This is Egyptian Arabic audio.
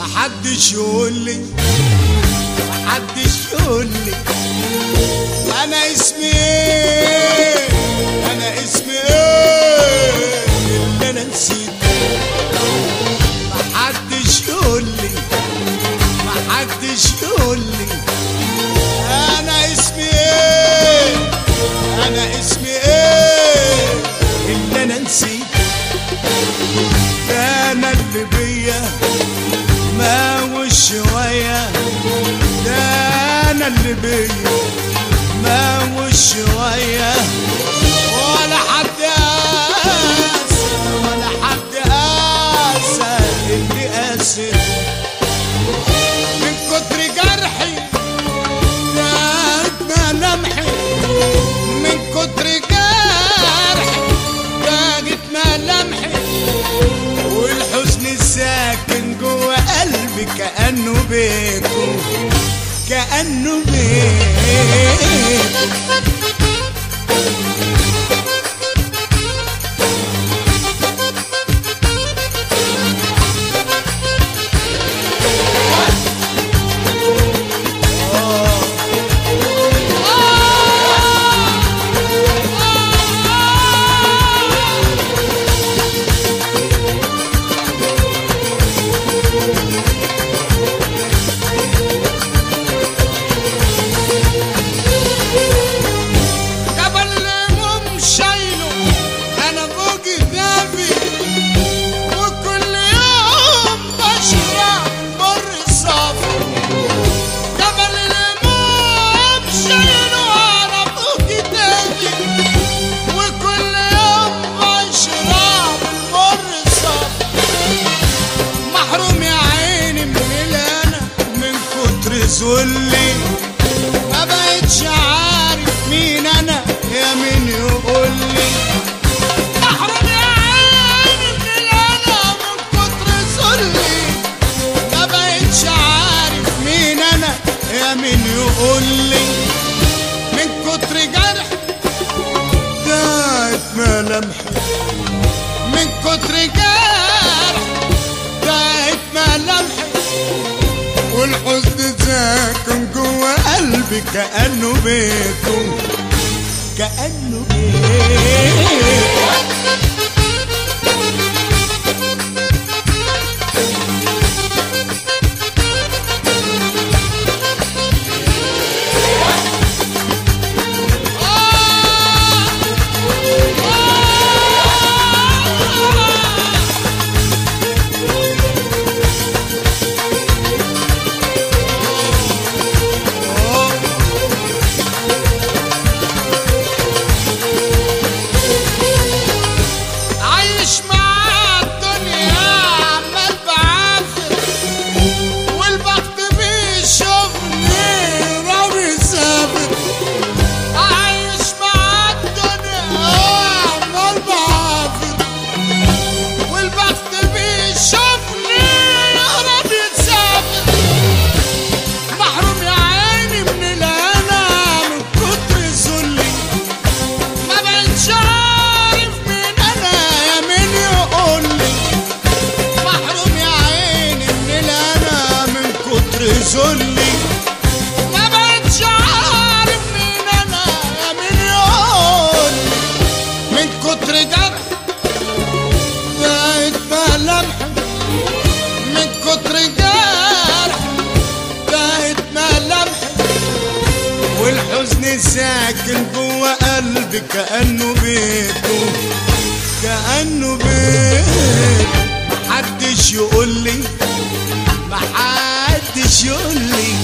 محدش يقول لي محدش يقول لي انا اسمي ايه انا اسمي ايه اللي انا نسيته محدش يقول لي محدش يقول لي انا اسمي ايه انا اسمي ايه اللي انا نسيته ده انا اللي بيا ما وش شوية ده انا اللي بيا ما وش شوية ولا حد قاسى ولا حد قاسى اللي قاسي من كتر جرحي داك ملامحي من كتر جرحي داقت ملامحي والحزن الساكن جوه قلبي كأنه بيته كأنه بيته جبل مم شايله انا فوق دافي وكل يوم بشرب مر صافي جبل الموم شايله انا فوق دافي وكل يوم بشرب مر صافي محروم يا عيني من الانا من كتر ذلي ما بقتش عارف مين انا يا مين يقول لي محروم يا عيني من الانا من كتر ذلي ما بقتش عارف مين انا يا مين يقول لي من كتر جرح داعت ملامحي من كتر جرح داعت ملامحي والحزن ساكن جوه قلبي كأنه بيته كأنه بيته عايش مع الدنيا عمال بعافر والبخت بيشوفني راوي سافر عايش مع الدنيا عمال بعافر والبخت بيشوفني راوي سافر محروم يا عيني من الهنا من كتر ذلي ما بقتش عارف مين انا يا مين يقول لي محروم يا عيني من الانا من كتر ذلي ما بقتش عارف مين انا يا مين يقول لي من كتر جرح بقت ملامحي من كتر جرح بقت ملامحي والحزن ساكن جوه قلبي كأنه بيته كأنه بيته محدش يقول لي محدش يقول لي